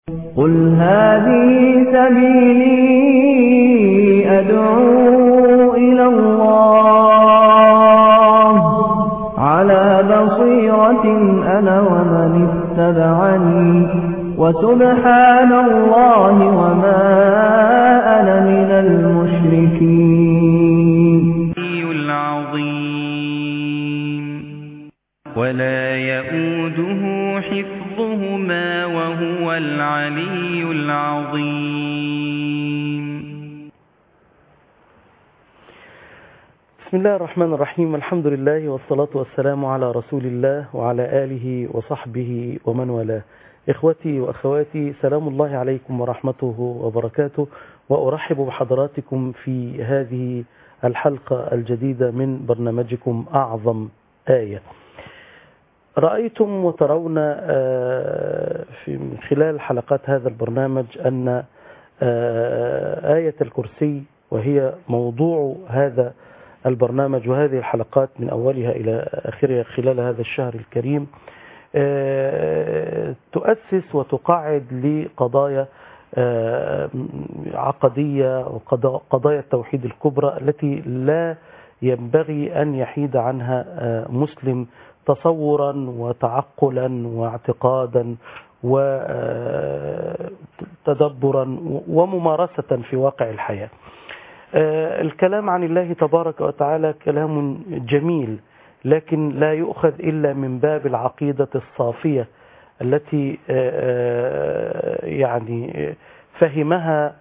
قل هذه سبيلي أدعو إلى الله على بصيرة أنا ومن اتبعني وسبحان الله وما أنا من المشركين العظيم ولا يؤوده حفظهما وهو العلي العظيم بسم الله الرحمن الرحيم الحمد لله والصلاة والسلام على رسول الله وعلى آله وصحبه ومن والاه إخوتي وأخواتي سلام الله عليكم ورحمته وبركاته وأرحب بحضراتكم في هذه الحلقة الجديدة من برنامجكم أعظم آية رأيتم وترون في من خلال حلقات هذا البرنامج أن آية الكرسي وهي موضوع هذا البرنامج وهذه الحلقات من أولها إلى آخرها خلال هذا الشهر الكريم تؤسس وتقاعد لقضايا عقدية وقضايا التوحيد الكبرى التي لا ينبغي أن يحيد عنها مسلم تصورا وتعقلا واعتقادا وتدبرا وممارسة في واقع الحياة الكلام عن الله تبارك وتعالى كلام جميل لكن لا يؤخذ إلا من باب العقيدة الصافية التي يعني فهمها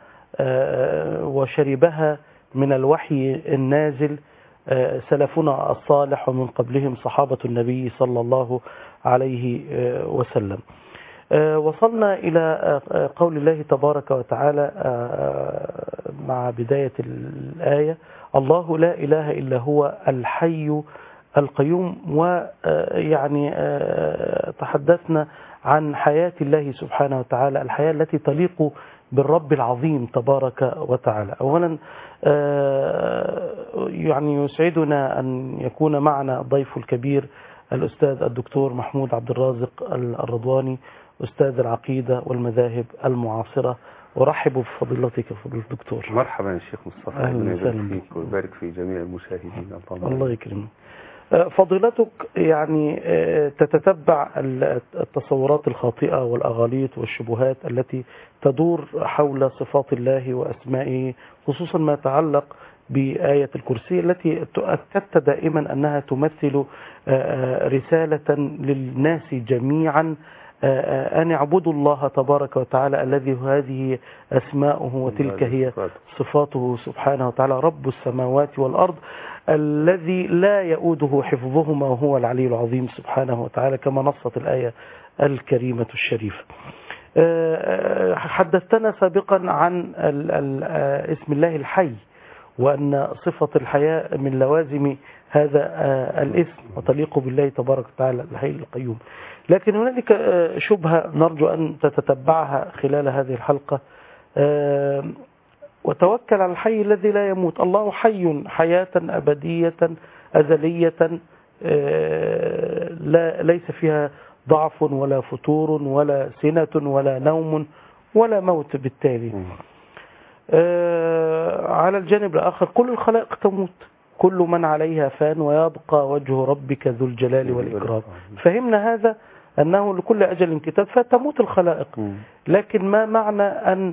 وشربها من الوحي النازل سلفنا الصالح ومن قبلهم صحابة النبي صلى الله عليه وسلم وصلنا إلى قول الله تبارك وتعالى مع بداية الآية الله لا إله إلا هو الحي القيوم ويعني تحدثنا عن حياة الله سبحانه وتعالى الحياة التي تليق بالرب العظيم تبارك وتعالى أولا يعني يسعدنا أن يكون معنا الضيف الكبير الأستاذ الدكتور محمود عبد الرازق الرضواني أستاذ العقيدة والمذاهب المعاصرة أرحب بفضيلتك فضيلة الدكتور مرحبا يا شيخ مصطفى أهلا وسهلا فيك ويبارك في جميع المشاهدين الله يكرمك فضيلتك يعني تتتبع التصورات الخاطئة والأغاليط والشبهات التي تدور حول صفات الله وأسمائه خصوصا ما يتعلق بآية الكرسي التي أكدت دائما أنها تمثل رسالة للناس جميعا أن يعبدوا الله تبارك وتعالى الذي هذه أسماؤه وتلك هي صفاته سبحانه وتعالى رب السماوات والأرض الذي لا يؤوده حفظهما وهو العلي العظيم سبحانه وتعالى كما نصت الآية الكريمة الشريفة حدثتنا سابقا عن اسم الله الحي وأن صفة الحياة من لوازم هذا الاسم وتليق بالله تبارك وتعالى الحي القيوم لكن هنالك شبهة نرجو أن تتتبعها خلال هذه الحلقة وتوكل على الحي الذي لا يموت الله حي حياة أبدية أزلية لا ليس فيها ضعف ولا فتور ولا سنة ولا نوم ولا موت بالتالي على الجانب الآخر كل الخلائق تموت كل من عليها فان ويبقى وجه ربك ذو الجلال والإكرام فهمنا هذا أنه لكل أجل كتاب فتموت الخلائق لكن ما معنى أن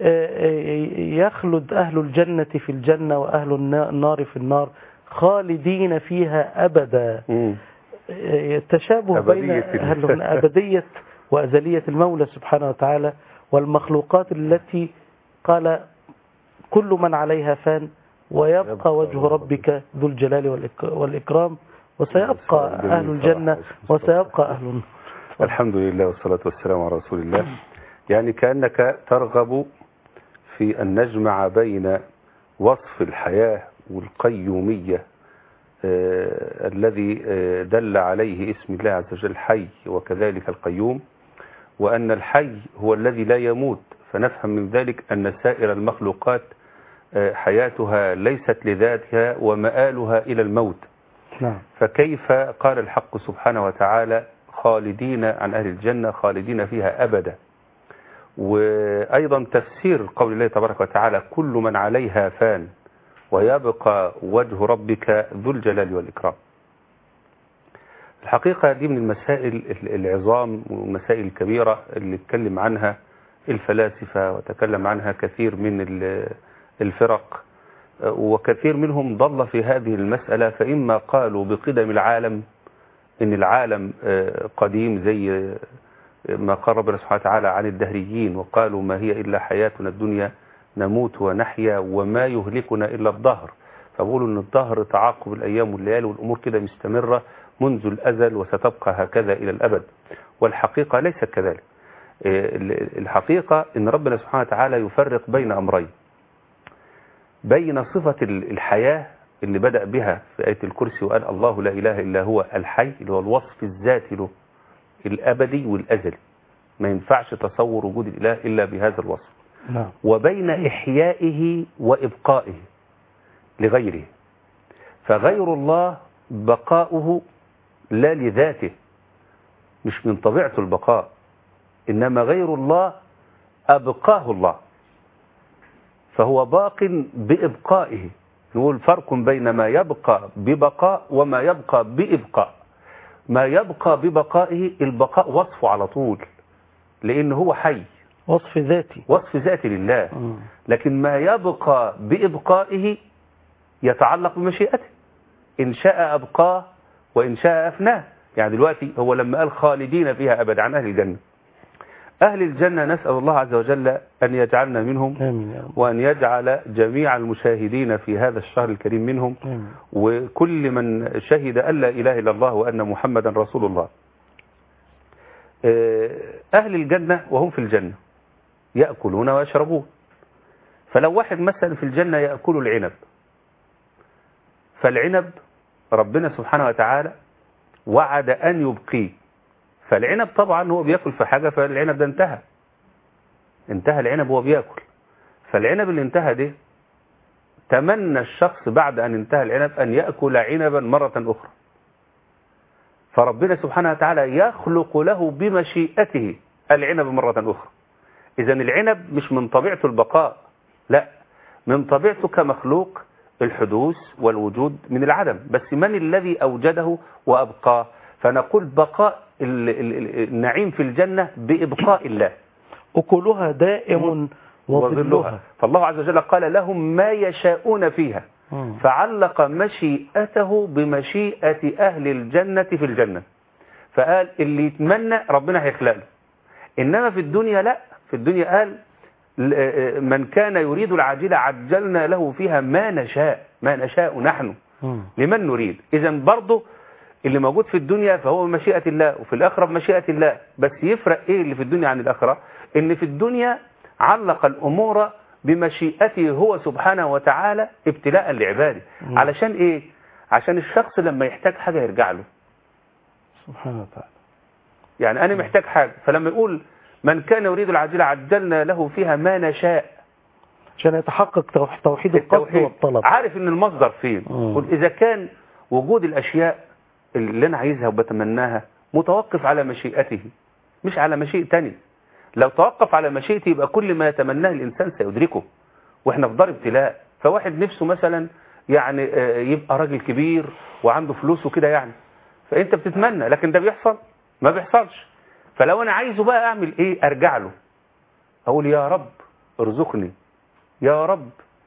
يخلد أهل الجنة في الجنة وأهل النار في النار خالدين فيها أبدا تشابه بين أهل أبدية وأزلية المولى سبحانه وتعالى والمخلوقات التي قال كل من عليها فان ويبقى وجه ربك ذو الجلال والإكرام وسيبقى أهل الجنة وسيبقى أهل النار الحمد لله والصلاة والسلام على رسول الله يعني كأنك ترغب في أن نجمع بين وصف الحياة والقيومية آه الذي آه دل عليه اسم الله عز وجل حي وكذلك القيوم وأن الحي هو الذي لا يموت فنفهم من ذلك أن سائر المخلوقات آه حياتها ليست لذاتها ومآلها إلى الموت نعم فكيف قال الحق سبحانه وتعالى خالدين عن أهل الجنة خالدين فيها أبدا وأيضا تفسير قول الله تبارك وتعالى كل من عليها فان ويبقى وجه ربك ذو الجلال والإكرام الحقيقة دي من المسائل العظام والمسائل الكبيرة اللي اتكلم عنها الفلاسفة وتكلم عنها كثير من ال- الفرق وكثير منهم ضل في هذه المسألة فإما قالوا بقدم العالم إن العالم آه، قديم زي آه، ما قال ربنا سبحانه وتعالى عن الدهريين وقالوا ما هي إلا حياتنا الدنيا نموت ونحيا وما يهلكنا إلا الدهر فبقولوا إن الدهر تعاقب الأيام والليالي والأمور كده مستمرة منذ الأزل وستبقى هكذا إلى الأبد والحقيقة ليست كذلك آه، الحقيقة إن ربنا سبحانه وتعالى يفرق بين أمرين بين صفة ال- الحياة اللي بدأ بها في آية الكرسي وقال الله لا إله إلا هو الحي اللي هو الوصف الذاتي له الأبدي والأزلي ما ينفعش تصور وجود الإله إلا بهذا الوصف نعم وبين إحيائه وإبقائه لغيره فغير الله بقاؤه لا لذاته مش من طبيعته البقاء إنما غير الله أبقاه الله فهو باق بإبقائه نقول فرق بين ما يبقى ببقاء وما يبقى بإبقاء ما يبقى ببقائه البقاء وصفه على طول لأنه هو حي وصف ذاتي وصف ذاتي لله مم. لكن ما يبقى بإبقائه يتعلق بمشيئته إن شاء أبقاه وإن شاء أفناه يعني دلوقتي هو لما قال خالدين فيها أبدا عن أهل الجنة أهل الجنة نسأل الله عز وجل أن يجعلنا منهم آمين يا رب وأن يجعل جميع المشاهدين في هذا الشهر الكريم منهم آمين. وكل من شهد أن لا إله إلا الله وأن محمدا رسول الله آه، أهل الجنة وهم في الجنة يأكلون ويشربون فلو واحد مثلا في الجنة يأكل العنب فالعنب ربنا سبحانه وتعالى وعد أن يبقيه فالعنب طبعا هو بياكل في حاجة فالعنب ده انتهى انتهى العنب وهو بياكل فالعنب اللي انتهى ده تمنى الشخص بعد أن انتهى العنب أن يأكل عنبا مرة أخرى فربنا سبحانه وتعالى يخلق له بمشيئته العنب مرة أخرى إذا العنب مش من طبيعته البقاء لا من طبيعته كمخلوق الحدوث والوجود من العدم بس من الذي أوجده وأبقاه فنقول بقاء ال- ال- ال- النعيم في الجنة بإبقاء الله أكلها دائم وظلها فالله عز وجل قال لهم ما يشاءون فيها مم. فعلق مشيئته بمشيئة أهل الجنة في الجنة فقال اللي يتمنى ربنا هيخلق له إنما في الدنيا لا في الدنيا قال ل- من كان يريد العاجلة عجلنا له فيها ما نشاء ما نشاء نحن مم. لمن نريد إذا برضه اللي موجود في الدنيا فهو بمشيئة الله وفي الآخرة بمشيئة الله بس يفرق إيه اللي في الدنيا عن الآخرة إن في الدنيا علق الأمور بمشيئته هو سبحانه وتعالى ابتلاء لعباده مم. علشان إيه عشان الشخص لما يحتاج حاجة يرجع له سبحانه وتعالى يعني أنا محتاج حاجة فلما يقول من كان يريد العاجلة عجلنا له فيها ما نشاء عشان يتحقق توح- توحيد القصد التوحيد والطلب عارف ان المصدر فين مم. قل اذا كان وجود الاشياء اللي انا عايزها وبتمناها متوقف على مشيئته مش على مشيئة تاني لو توقف على مشيئته يبقى كل ما يتمناه الانسان سيدركه واحنا في دار ابتلاء فواحد نفسه مثلا يعني آه، يبقى راجل كبير وعنده فلوس وكده يعني فانت بتتمنى لكن ده بيحصل ما بيحصلش فلو انا عايزه بقى اعمل ايه ارجع له اقول يا رب ارزقني يا رب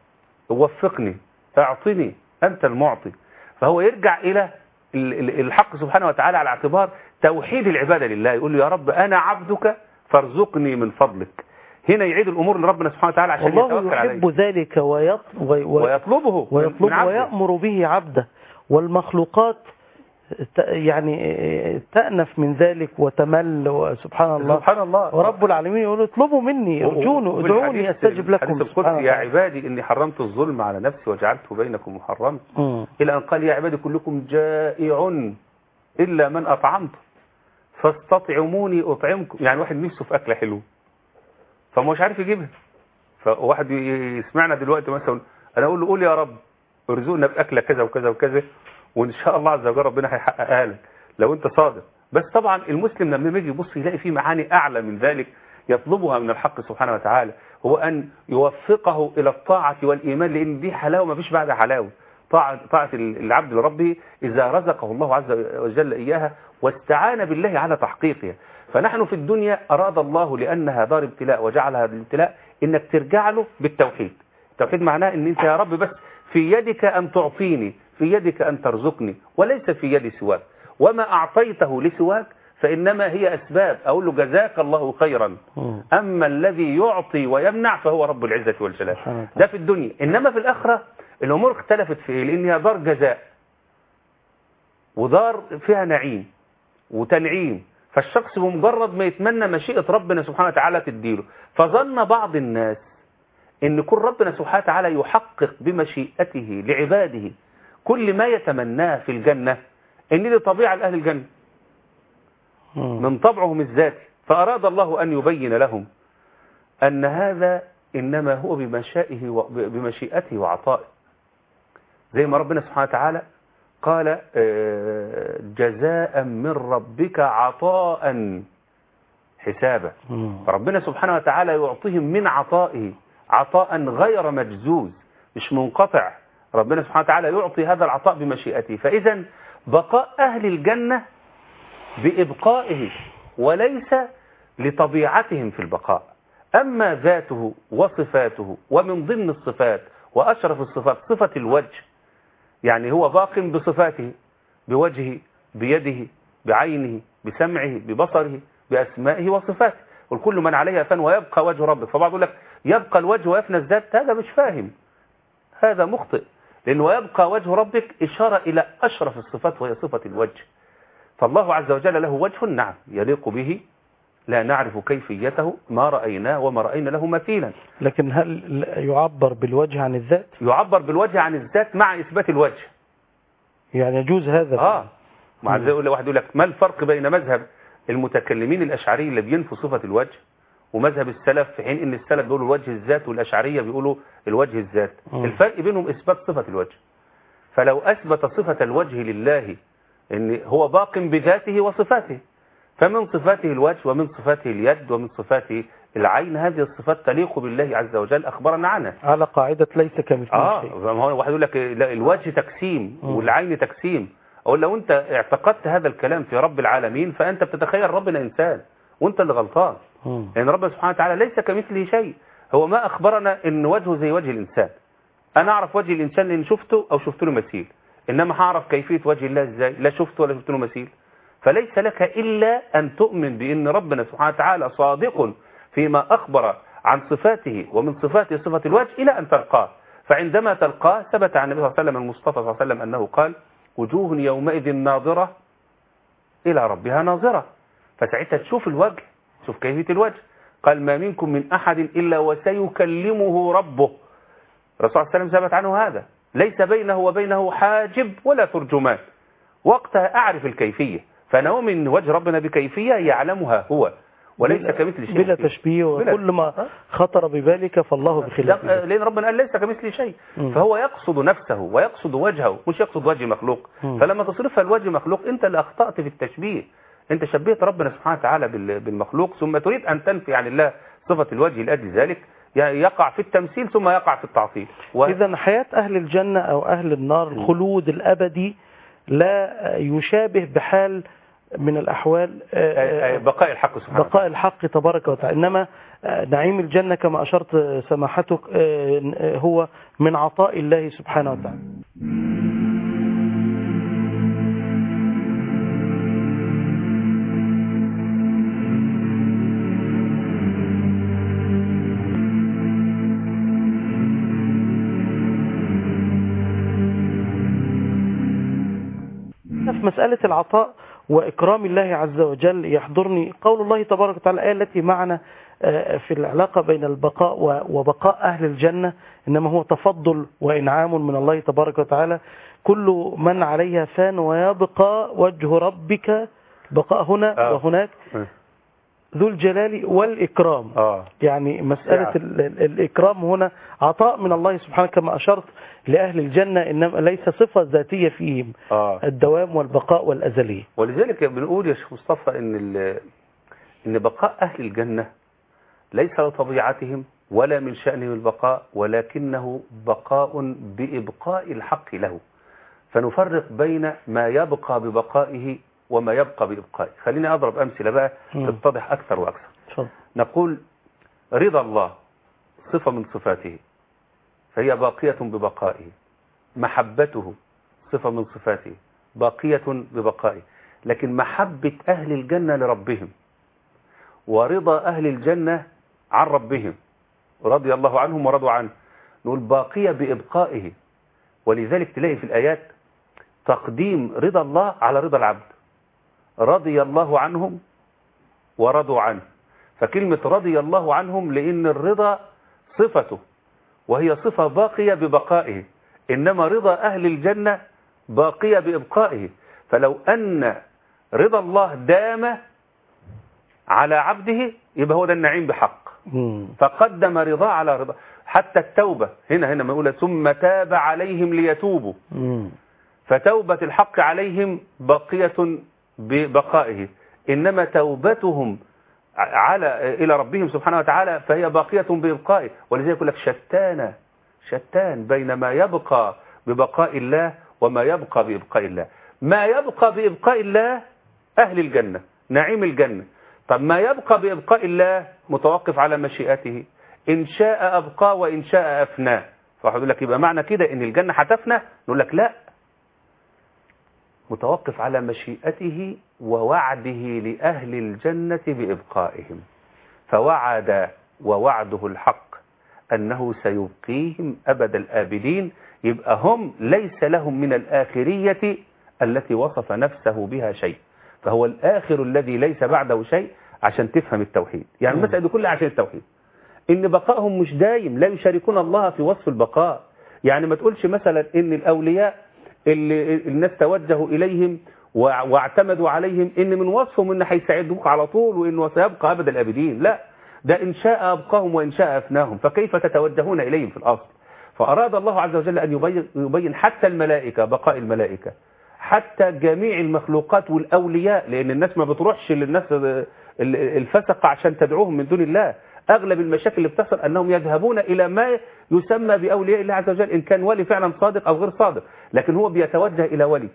وفقني اعطني انت المعطي فهو يرجع الى ال- ال- الحق سبحانه وتعالى على اعتبار توحيد العباده لله يقول له يا رب انا عبدك فارزقني من فضلك هنا يعيد الامور لربنا سبحانه وتعالى عشان والله يتوكل عليه يحب ذلك ويط... وي... وي... ويطلبه من- من ويطلب عبده. ويأمر به عبده والمخلوقات ت- يعني تأنف من ذلك وتمل وسبحان الله سبحان الله ورب العالمين يقول اطلبوا مني ارجوني وفي ادعوني الحديث- استجب لكم الحديث سبحانه القدسي يا وتعالى. عبادي اني حرمت الظلم على نفسي وجعلته بينكم محرما مم. إلى أن قال يا عبادي كلكم جائع إلا من أطعمت فاستطعموني أطعمكم يعني واحد نفسه في أكلة حلوة فمش عارف يجيبها فواحد ي- يسمعنا دلوقتي مثلا أنا أقول له قول يا رب ارزقنا بأكلة كذا وكذا وكذا وإن شاء الله عز وجل ربنا هيحققها لك لو أنت صادق بس طبعا المسلم لما يجي يبص يلاقي فيه معاني أعلى من ذلك يطلبها من الحق سبحانه وتعالى هو أن يوفقه إلى الطاعة والإيمان لأن دي حلاوة ما فيش بعدها حلاوة طاعة, طاعة العبد لربه إذا رزقه الله عز وجل إياها واستعان بالله على تحقيقها فنحن في الدنيا أراد الله لأنها دار ابتلاء وجعلها الابتلاء إنك ترجع له بالتوحيد التوحيد معناه إن أنت يا رب بس في يدك أن تعطيني في يدك أن ترزقني وليس في يدي سواك وما أعطيته لسواك فإنما هي أسباب أقول له جزاك الله خيرا مم. أما الذي يعطي ويمنع فهو رب العزة والجلال سبحانه وتعالى. ده في الدنيا إنما في الآخرة الأمور اختلفت في إيه لأنها دار جزاء ودار فيها نعيم وتنعيم فالشخص بمجرد ما يتمنى مشيئة ربنا سبحانه وتعالى تديله فظن بعض الناس ان كل ربنا سبحانه وتعالى يحقق بمشيئته لعباده كل ما يتمناه في الجنة ان دي طبيعة لأهل الجنة مم. من طبعهم الذاتي فأراد الله أن يبين لهم أن هذا إنما هو بمشائه و- بمشيئته وعطائه زي ما ربنا سبحانه وتعالى قال آه، جزاء من ربك عطاء حسابا مم. فربنا سبحانه وتعالى يعطيهم من عطائه عطاء غير مجزوز مش منقطع ربنا سبحانه وتعالى يعطي هذا العطاء بمشيئته فإذا بقاء أهل الجنة بإبقائه وليس لطبيعتهم في البقاء أما ذاته وصفاته ومن ضمن الصفات وأشرف الصفات صفة الوجه يعني هو باق بصفاته بوجهه بيده بعينه بسمعه ببصره بأسمائه وصفاته والكل من عليها فان ويبقى وجه ربك فبعض يقول لك يبقى الوجه ويفنى الذات هذا مش فاهم هذا مخطئ لأنه يبقى وجه ربك إشارة إلى أشرف الصفات وهي صفة الوجه فالله عز وجل له وجه نعم يليق به لا نعرف كيفيته ما رأيناه وما رأينا له مثيلا لكن هل يعبر بالوجه عن الذات يعبر بالوجه عن الذات مع إثبات الوجه يعني يجوز هذا اه مع مم. زي يقول واحد يقول لك ما الفرق بين مذهب المتكلمين الاشعري اللي بينفوا صفه الوجه ومذهب السلف في حين ان السلف بيقولوا الوجه الذات والاشعريه بيقولوا الوجه الذات مم. الفرق بينهم اثبات صفه الوجه فلو اثبت صفه الوجه لله ان هو باق بذاته وصفاته فمن صفاته الوجه ومن صفاته اليد ومن صفاته العين هذه الصفات تليق بالله عز وجل اخبرنا عنها على قاعدة ليس كمثله اه شيء ما هو واحد يقول لك لا، الوجه تقسيم مم. والعين تقسيم اقول لو انت اعتقدت هذا الكلام في رب العالمين فانت بتتخيل ربنا انسان وانت اللي غلطان مم. لان ربنا سبحانه وتعالى ليس كمثله شيء هو ما اخبرنا ان وجهه زي وجه الانسان انا اعرف وجه الانسان لان شفته او شفت له مثيل انما هعرف كيفيه وجه الله ازاي لا شفته ولا شفت له مثيل فليس لك الا ان تؤمن بان ربنا سبحانه وتعالى صادق فيما اخبر عن صفاته ومن صفاته صفه الوجه الى ان تلقاه فعندما تلقاه ثبت عن النبي صلى الله عليه وسلم المصطفى صلى الله عليه وسلم انه قال وجوه يومئذ ناظره الى ربها ناظره فساعتها تشوف الوجه شوف كيفيه الوجه قال ما منكم من احد الا وسيكلمه ربه الرسول صلى الله عليه وسلم ثبت عنه هذا ليس بينه وبينه حاجب ولا ترجمان وقتها أعرف الكيفية فنوم من وجه ربنا بكيفية يعلمها هو وليس بلا- كمثل شيء بلا تشبيه بلا- وكل ما خطر ببالك فالله لا، بخلافه لأن ربنا قال ليس كمثل شيء مم. فهو يقصد نفسه ويقصد وجهه مش يقصد وجه مخلوق مم. فلما تصرفها لوجه مخلوق أنت اللي أخطأت في التشبيه أنت شبهت ربنا سبحانه وتعالى بال- بالمخلوق ثم تريد أن تنفي عن الله صفة الوجه لأجل ذلك ي- يقع في التمثيل ثم يقع في التعطيل و... إذا حياة أهل الجنة أو أهل النار الخلود الأبدي لا يشابه بحال من الأحوال آه، آه، بقاء الحق سبحانه بقاء الحق تبارك وتعالى إنما آه، نعيم الجنة كما أشرت آه، سماحتك آه، آه، هو من عطاء الله سبحانه وتعالى في مسألة العطاء وإكرام الله عز وجل يحضرني قول الله تبارك وتعالى الآية التي معنا آه، في العلاقة بين البقاء و- وبقاء أهل الجنة إنما هو تفضل وإنعام من الله تبارك وتعالى كل من عليها فان ويبقى وجه ربك بقاء هنا آه. وهناك ذو الجلال والإكرام اه يعني مسألة نعم. ال- ال- الإكرام هنا عطاء من الله سبحانه كما أشرت لأهل الجنة إنما ليس صفة ذاتية فيهم اه الدوام والبقاء والأزلية ولذلك بنقول يا شيخ مصطفى ان ال- ان بقاء اهل الجنه ليس لطبيعتهم ولا من شأنهم البقاء ولكنه بقاء بإبقاء الحق له فنفرق بين ما يبقى ببقائه وما يبقى بإبقائه خليني أضرب أمثلة بقى مم. تتضح أكثر وأكثر اتفضل نقول رضا الله صفة من صفاته فهي باقية ببقائه محبته صفة من صفاته باقية ببقائه لكن محبة أهل الجنة لربهم ورضا أهل الجنة عن ربهم رضي الله عنهم ورضوا عنه نقول باقية بإبقائه ولذلك تلاقي في الآيات تقديم رضا الله على رضا العبد رضي الله عنهم ورضوا عنه فكلمة رضي الله عنهم لأن الرضا صفته وهي صفة باقية ببقائه إنما رضا أهل الجنة باقية بإبقائه فلو أن رضا الله دام على عبده يبقى هو ده النعيم بحق مم. فقدم رضا على رضا حتى التوبة هنا هنا ما يقول ثم تاب عليهم ليتوبوا مم. فتوبة الحق عليهم باقية ببقائه إنما توبتهم على إلى ربهم سبحانه وتعالى فهي باقية بإبقائه ولذلك يقول لك شتان شتان بين ما يبقى ببقاء الله وما يبقى بإبقاء الله ما يبقى بإبقاء الله أهل الجنة نعيم الجنة طب ما يبقى بإبقاء الله متوقف على مشيئته إن شاء أبقى وإن شاء أفناه فواحد يقول لك يبقى معنى كده إن الجنة هتفنى نقول لك لا متوقف على مشيئته ووعده لأهل الجنة بإبقائهم فوعد ووعده الحق أنه سيبقيهم أبد الآبدين يبقى هم ليس لهم من الآخرية التي وصف نفسه بها شيء فهو الآخر الذي ليس بعده شيء عشان تفهم التوحيد يعني المسألة دي كلها عشان التوحيد إن بقائهم مش دايم لا يشاركون الله في وصف البقاء يعني ما تقولش مثلا إن الأولياء اللي الناس توجهوا إليهم وع- واعتمدوا عليهم إن من وصفهم إن هيساعدوك على طول وإنه سيبقى أبد الآبدين لا ده إن شاء أبقاهم وإن شاء أفناهم فكيف تتوجهون إليهم في الأصل فأراد الله عز وجل أن يبين, يبين حتى الملائكة بقاء الملائكة حتى جميع المخلوقات والأولياء لأن الناس ما بتروحش للناس ال- الفسقة عشان تدعوهم من دون الله أغلب المشاكل اللي بتحصل أنهم يذهبون إلى ما يسمى بأولياء الله عز وجل إن كان ولي فعلا صادق أو غير صادق لكن هو بيتوجه إلى ولي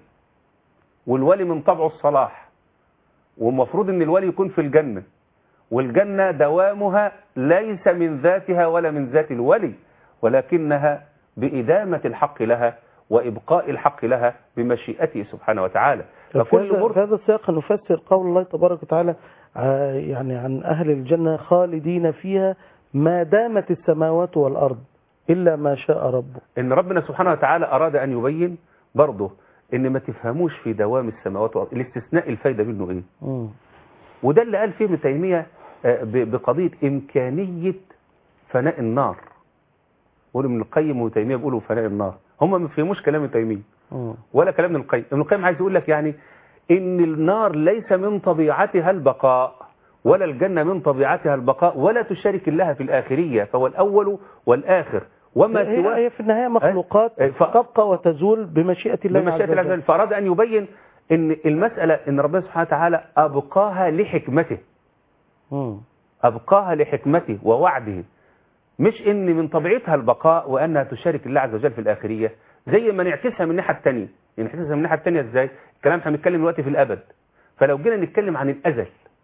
والولي من طبعه الصلاح والمفروض أن الولي يكون في الجنة والجنة دوامها ليس من ذاتها ولا من ذات الولي ولكنها بإدامة الحق لها وإبقاء الحق لها بمشيئته سبحانه وتعالى فكل فكل في مرسل هذا السياق نفسر قول الله تبارك وتعالى آه، يعني عن أهل الجنة خالدين فيها ما دامت السماوات والأرض إلا ما شاء ربه ان ربنا سبحانه وتعالى اراد ان يبين برضه ان ما تفهموش في دوام السماوات والارض الاستثناء الفايده منه ايه مم. وده اللي قال فيه ابن تيميه آه، ب- بقضيه امكانيه فناء النار بيقول ابن القيم وابن تيميه بيقولوا فناء النار هم ما فهموش كلام ابن تيميه مم. ولا كلام ابن القيم ابن القيم عايز يقول لك يعني ان النار ليس من طبيعتها البقاء ولا الجنة من طبيعتها البقاء ولا تشارك الله في الآخرية فهو الأول والآخر وما هي, سواه هي في النهاية مخلوقات أي، ف- تبقى وتزول بمشيئة الله بمشيئة عز الله عز وجل وجل فأراد أن يبين ان المسألة ان ربنا سبحانه وتعالى أبقاها لحكمته مم. أبقاها لحكمته ووعده مش ان من طبيعتها البقاء وانها تشارك الله عز وجل في الاخريه زي ما نعكسها من الناحيه الثانيه نعكسها من الناحيه الثانيه ازاي الكلام احنا بنتكلم دلوقتي في الابد فلو جينا نتكلم عن الازل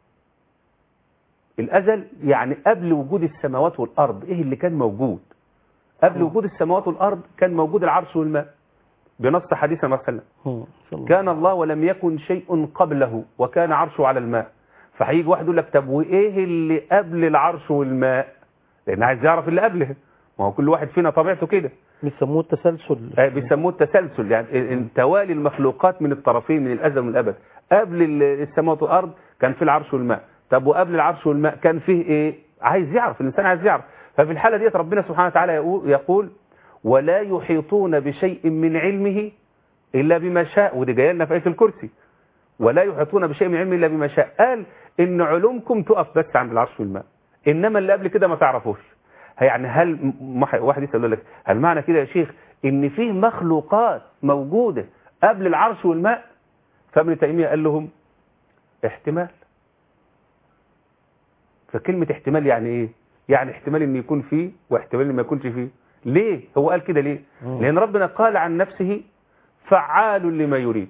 الازل يعني قبل وجود السماوات والارض ايه اللي كان موجود قبل مم. وجود السماوات والارض كان موجود العرش والماء بنص حديث النبي صلى الله عليه وسلم مم. صلى الله. كان الله ولم يكن شيء قبله وكان عرشه على الماء فهيجي واحد يقول لك طب وايه اللي قبل العرش والماء لان عايز يعرف اللي قبله ما هو كل واحد فينا طبيعته كده بيسموه التسلسل آه، بيسموه التسلسل يعني ال- ال- توالي المخلوقات من الطرفين من الازل والابد قبل ال- السماوات والارض كان في العرش والماء طب وقبل العرش والماء كان فيه ايه عايز يعرف الانسان عايز يعرف ففي الحاله ديت ربنا سبحانه وتعالى يقول- يقول ولا يحيطون بشيء من علمه الا بما شاء ودي جايه لنا في ايه الكرسي ولا يحيطون بشيء من علمه الا بما شاء قال ان علومكم تقف بس عند العرش والماء انما اللي قبل كده ما تعرفوش يعني هل م- مح- واحد يسال لك هل معنى كده يا شيخ ان فيه مخلوقات موجوده قبل العرش والماء فابن تيميه قال لهم احتمال فكلمه احتمال يعني ايه يعني احتمال ان يكون فيه واحتمال ان ما يكونش فيه ليه هو قال كده ليه مم. لان ربنا قال عن نفسه فعال لما يريد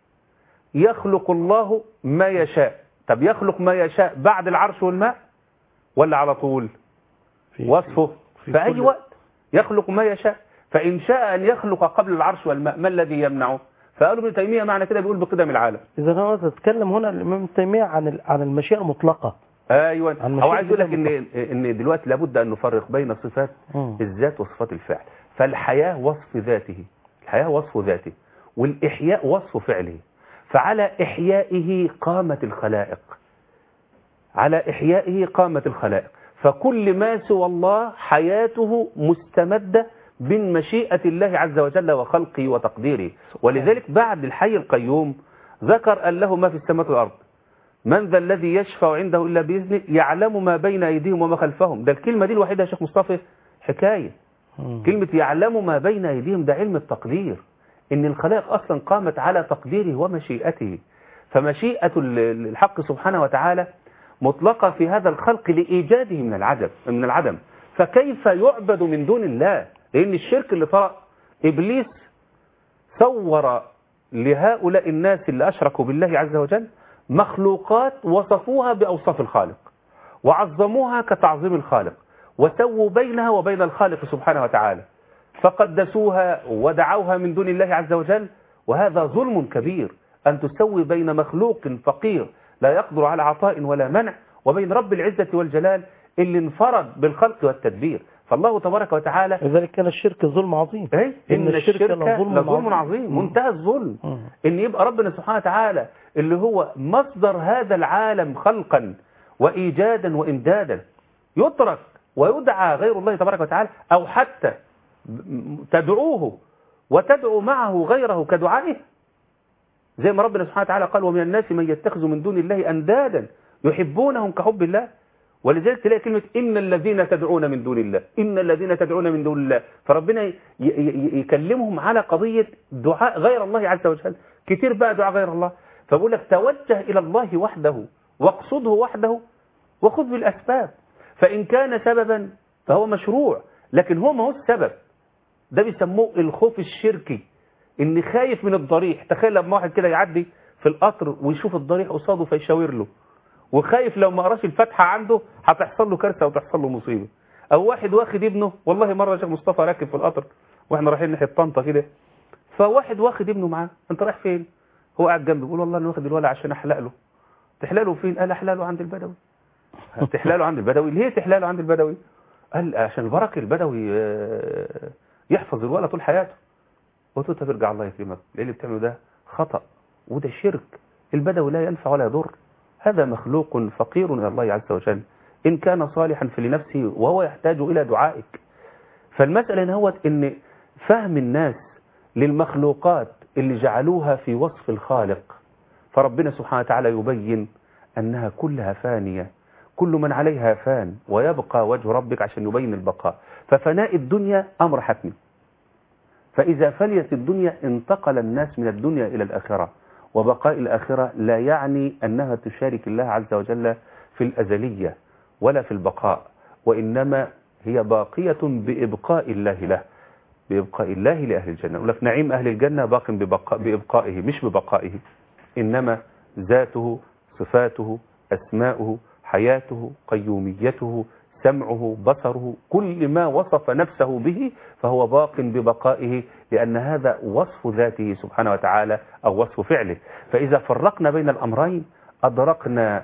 يخلق الله ما يشاء طب يخلق ما يشاء بعد العرش والماء ولا على طول في وصفه في في أي كل- وقت يخلق ما يشاء فإن شاء أن يخلق قبل العرش والماء ما الذي يمنعه فقالوا ابن تيمية معنى كده بيقول بقدم العالم إذا هو تتكلم هنا الإمام ابن تيمية عن ال- عن المشيئة المطلقة ايوه عن هو مشيئة عايز يقول لك الله ان ان دلوقتي لابد ان نفرق بين صفات مم. الذات وصفات الفعل فالحياه وصف ذاته الحياه وصف ذاته والاحياء وصف فعله فعلى احيائه قامت الخلائق على احيائه قامت الخلائق فكل ما سوى الله حياته مستمده من مشيئه الله عز وجل وخلقه وتقديره ولذلك بعد الحي القيوم ذكر ان له ما في السماوات والارض من ذا الذي يشفع عنده إلا بإذنه يعلم ما بين أيديهم وما خلفهم ده الكلمة دي الوحيدة يا شيخ مصطفى حكاية مم. كلمة يعلم ما بين أيديهم ده علم التقدير إن الخلائق أصلا قامت على تقديره ومشيئته فمشيئة ال- ال- الحق سبحانه وتعالى مطلقة في هذا الخلق لإيجاده من العدم من العدم فكيف يعبد من دون الله لأن الشرك اللي طرأ إبليس صور لهؤلاء الناس اللي أشركوا بالله عز وجل مخلوقات وصفوها بأوصاف الخالق وعظموها كتعظيم الخالق وسووا بينها وبين الخالق سبحانه وتعالى فقدسوها ودعوها من دون الله عز وجل وهذا ظلم كبير أن تسوي بين مخلوق فقير لا يقدر على عطاء ولا منع وبين رب العزة والجلال اللي انفرد بالخلق والتدبير فالله تبارك وتعالى لذلك كان الشرك ظلم عظيم إيه؟ إن الشرك لظلم لظلم عظيم مم. منتهى الظلم مم. إن يبقى ربنا سبحانه وتعالى اللي هو مصدر هذا العالم خلقا وإيجادا وإمدادا يترك ويدعى غير الله تبارك وتعالى أو حتى تدعوه وتدعو معه غيره كدعائه زي ما ربنا سبحانه وتعالى قال ومن الناس من يتخذ من دون الله أندادا يحبونهم كحب الله ولذلك تلاقي كلمة إن الذين تدعون من دون الله إن الذين تدعون من دون الله فربنا ي- ي- يكلمهم على قضية دعاء غير الله عز وجل كتير بقى دعاء غير الله فبقول لك توجه إلى الله وحده واقصده وحده وخذ بالأسباب فإن كان سببا فهو مشروع لكن هو ما هو السبب ده بيسموه الخوف الشركي ان خايف من الضريح تخيل لما واحد كده يعدي في القطر ويشوف الضريح قصاده فيشاور له وخايف لو ما قراش الفاتحه عنده هتحصل له كارثه وتحصل له مصيبه او واحد واخد ابنه والله مره شيخ مصطفى راكب في القطر واحنا رايحين ناحيه طنطا كده فواحد واخد ابنه معاه انت رايح فين هو قاعد جنبي بيقول والله انا واخد الولد عشان احلق له تحلق له فين قال احلق له عند البدوي تحلق له عند البدوي ليه تحلق له عند البدوي قال عشان البركه البدوي آه، يحفظ الولد طول حياته قلت له طب ارجع الله يكرمك ايه اللي بتعمله ده خطأ وده شرك البدوي لا ينفع ولا يضر هذا مخلوق فقير إلى الله عز وجل إن كان صالحا فلنفسه وهو يحتاج إلى دعائك فالمسألة هنا هو إن فهم الناس للمخلوقات اللي جعلوها في وصف الخالق فربنا سبحانه وتعالى يبين أنها كلها فانية كل من عليها فان ويبقى وجه ربك عشان يبين البقاء ففناء الدنيا أمر حتمي فإذا فليت الدنيا انتقل الناس من الدنيا إلى الآخرة وبقاء الآخرة لا يعني أنها تشارك الله عز وجل في الأزلية ولا في البقاء وإنما هي باقية بإبقاء الله له بإبقاء الله لأهل الجنة يقول لك نعيم أهل الجنة باق ببقاء بإبقائه مش ببقائه إنما ذاته صفاته أسماؤه حياته قيوميته سمعه بصره كل ما وصف نفسه به فهو باق ببقائه لأن هذا وصف ذاته سبحانه وتعالى أو وصف فعله فإذا فرقنا بين الأمرين أدركنا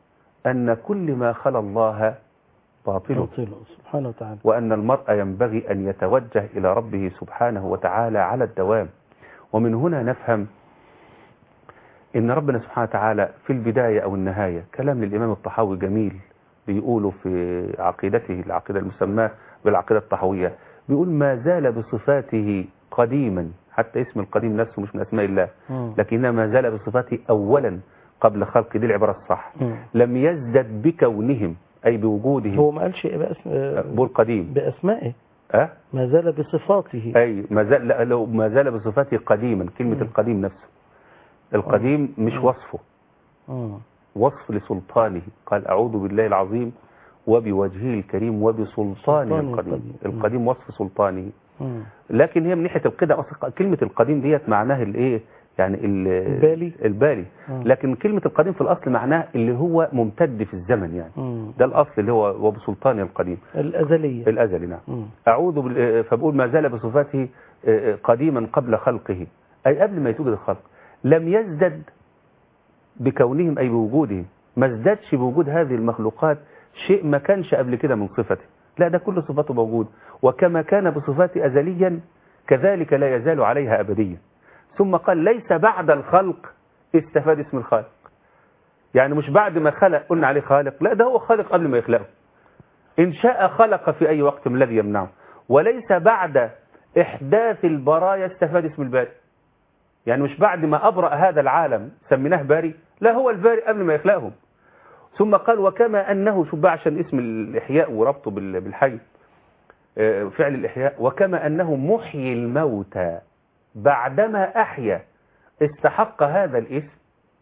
أن كل ما خلا الله باطل باطله سبحانه وتعالى وأن المرء ينبغي أن يتوجه إلى ربه سبحانه وتعالى على الدوام ومن هنا نفهم إن ربنا سبحانه وتعالى في البداية أو النهاية كلام للإمام الطحاوي جميل بيقوله في عقيدته العقيدة المسماة بالعقيدة الطحاوية بيقول ما زال بصفاته قديما حتى اسم القديم نفسه مش من أسماء الله مم. لكنها ما زال بصفاته أولا قبل خلق دي العبارة الصح مم. لم يزدد بكونهم أي بوجودهم هو ما قالش باسم بقول قديم بأسمائه أه؟ ما زال بصفاته أي ما زال لا لو ما زال بصفاته قديما كلمة مم. القديم نفسه القديم مش مم. وصفه مم. وصف لسلطانه قال أعوذ بالله العظيم وبوجهه الكريم وبسلطانه سلطانه القديم القديم. القديم وصف سلطانه مم. لكن هي من ناحيه القدم اصلا كلمه القديم ديت معناها الايه يعني ال- البالي. البالي مم. لكن كلمه القديم في الاصل معناها اللي هو ممتد في الزمن يعني مم. ده الاصل اللي هو وبسلطان القديم الأزلية الازلي نعم مم. اعوذ بال- فبقول ما زال بصفاته آه، قديما قبل خلقه اي قبل ما يتوجد الخلق لم يزدد بكونهم اي بوجودهم ما ازدادش بوجود هذه المخلوقات شيء ما كانش قبل كده من صفته لا ده كل صفاته موجود وكما كان بصفاته ازليا كذلك لا يزال عليها ابديا ثم قال ليس بعد الخلق استفاد اسم الخالق يعني مش بعد ما خلق قلنا عليه خالق لا ده هو خالق قبل ما يخلقه إن شاء خلق في أي وقت من الذي يمنعه وليس بعد إحداث البرايا استفاد اسم الباري يعني مش بعد ما أبرأ هذا العالم سميناه باري لا هو الباري قبل ما يخلقهم ثم قال وكما أنه شوف بقى عشان اسم الإحياء وربطه بال- بالحي آه، فعل الإحياء وكما أنه محيي الموتى بعدما أحيا استحق هذا الاسم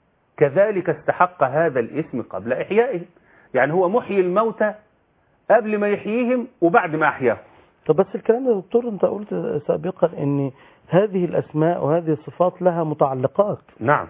كذلك استحق هذا الاسم قبل إحيائه يعني هو محيي الموتى قبل ما يحييهم وبعد ما أحياهم طب بس الكلام ده يا دكتور انت قلت سابقا ان هذه الاسماء وهذه الصفات لها متعلقات نعم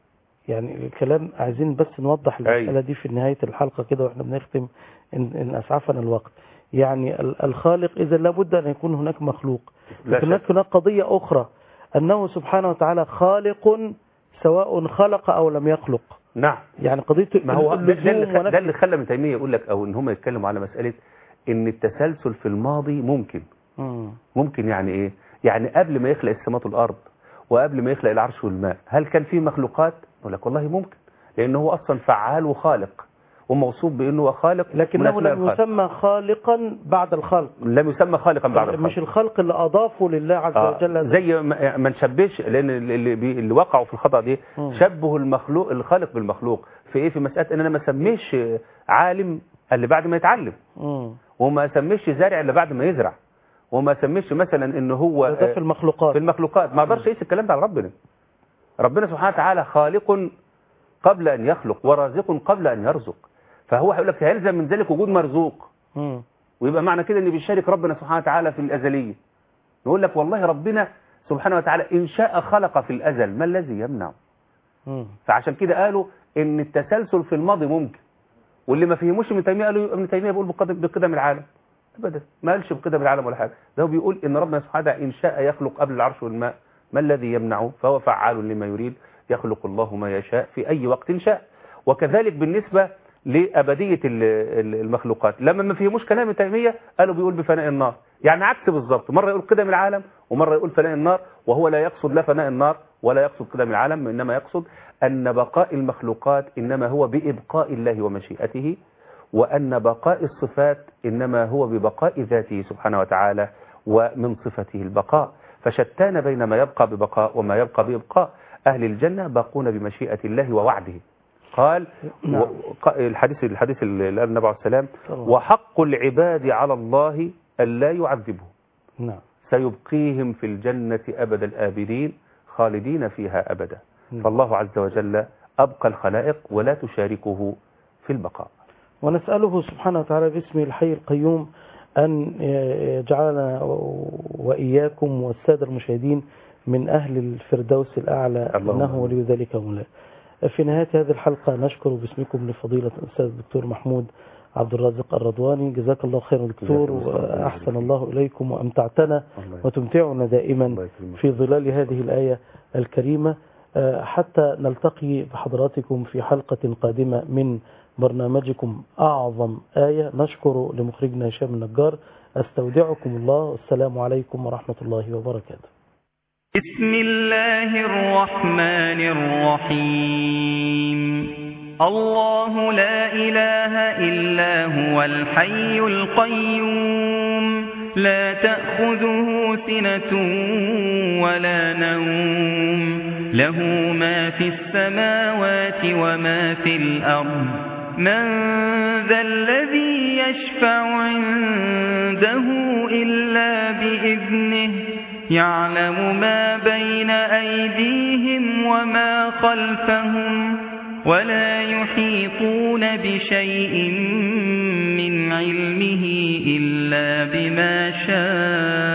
يعني الكلام عايزين بس نوضح المسألة أيوة. دي في نهاية الحلقة كده واحنا بنختم إن, إن أسعفنا الوقت يعني ال- الخالق إذا لابد أن يكون هناك مخلوق لا لكن هناك شك. هناك قضية أخرى أنه سبحانه وتعالى خالق سواء خلق أو لم يخلق نعم يعني قضية ما هو ده, ده, اللي اللزوم خ- ده ونفي اللي خلى ابن تيمية يقول لك أو إن هم يتكلموا على مسألة إن التسلسل في الماضي ممكن مم. ممكن يعني إيه يعني قبل ما يخلق السماوات والأرض وقبل ما يخلق العرش والماء هل كان في مخلوقات يقول لك والله ممكن لأنه هو أصلا فعال وخالق وموصوف بأنه هو خالق من لكنه أسماء لم الخالق. يسمى خالقا بعد الخلق لم يسمى خالقا بعد الخلق مش الخلق اللي أضافه لله عز آه وجل زي ما ما نشبهش لان اللي, بي- اللي وقعوا في الخطا دي مم. شبهوا المخلوق الخالق بالمخلوق في ايه في مساله ان انا ما اسميش عالم اللي بعد ما يتعلم مم. وما اسميش زارع اللي بعد ما يزرع وما اسميش مثلا ان هو ده في آه، المخلوقات في المخلوقات ما اقدرش اقيس الكلام ده على ربنا ربنا سبحانه وتعالى خالق قبل ان يخلق ورازق قبل ان يرزق فهو هيقول لك هيلزم من ذلك وجود مرزوق مم. ويبقى معنى كده ان بيشارك ربنا سبحانه وتعالى في الازليه نقول لك والله ربنا سبحانه وتعالى ان شاء خلق في الازل ما الذي يمنع مم. فعشان كده قالوا ان التسلسل في الماضي ممكن واللي ما فهموش ابن تيميه قالوا ابن تيميه بيقول بقدم بقدم العالم ابدا ما قالش بقدم العالم ولا حاجه ده هو بيقول ان ربنا سبحانه وتعالى ان شاء يخلق قبل العرش والماء ما الذي يمنعه فهو فعال لما يريد يخلق الله ما يشاء في اي وقت شاء وكذلك بالنسبه لابديه ال- ال- المخلوقات لما ما فهموش كلام ابن تيميه قالوا بيقول بفناء النار يعني عكس بالظبط مره يقول قدم العالم ومره يقول فناء النار وهو لا يقصد لا فناء النار ولا يقصد قدم العالم انما يقصد ان بقاء المخلوقات انما هو بابقاء الله ومشيئته وأن بقاء الصفات إنما هو ببقاء ذاته سبحانه وتعالى ومن صفته البقاء فشتان بين ما يبقى ببقاء وما يبقى بإبقاء أهل الجنة باقون بمشيئة الله ووعده قال نعم. و- ق- الحديث الحديث اللي قال النبي عليه السلام طبعا. وحق العباد على الله ألا يعذبهم نعم سيبقيهم في الجنة أبد الآبدين خالدين فيها أبدا نعم. فالله عز وجل أبقى الخلائق ولا تشاركه في البقاء ونسأله سبحانه وتعالى باسمه الحي القيوم أن يجعلنا وإياكم والسادة المشاهدين من أهل الفردوس الأعلى اللهم إنه آمين. ولي ذلك مولاي في نهاية هذه الحلقة نشكر باسمكم لفضيلة الأستاذ الدكتور محمود عبد الرازق الرضواني جزاك الله خيرا دكتور جزاك الله خيرا. وأحسن الله إليكم وأمتعتنا الله وتمتعنا دائما الله يكرمك. في ظلال هذه الآية الكريمة آه، حتى نلتقي بحضراتكم في حلقة قادمة من برنامجكم أعظم آية نشكر لمخرجنا هشام النجار أستودعكم الله والسلام عليكم ورحمة الله وبركاته بسم الله الرحمن الرحيم الله لا إله إلا هو الحي القيوم لا تأخذه سنة ولا نوم له ما في السماوات وما في الأرض من ذا الذي يشفع عنده إلا بإذنه يعلم ما بين أيديهم وما خلفهم ولا يحيطون بشيء من من علمه إلا بما شاء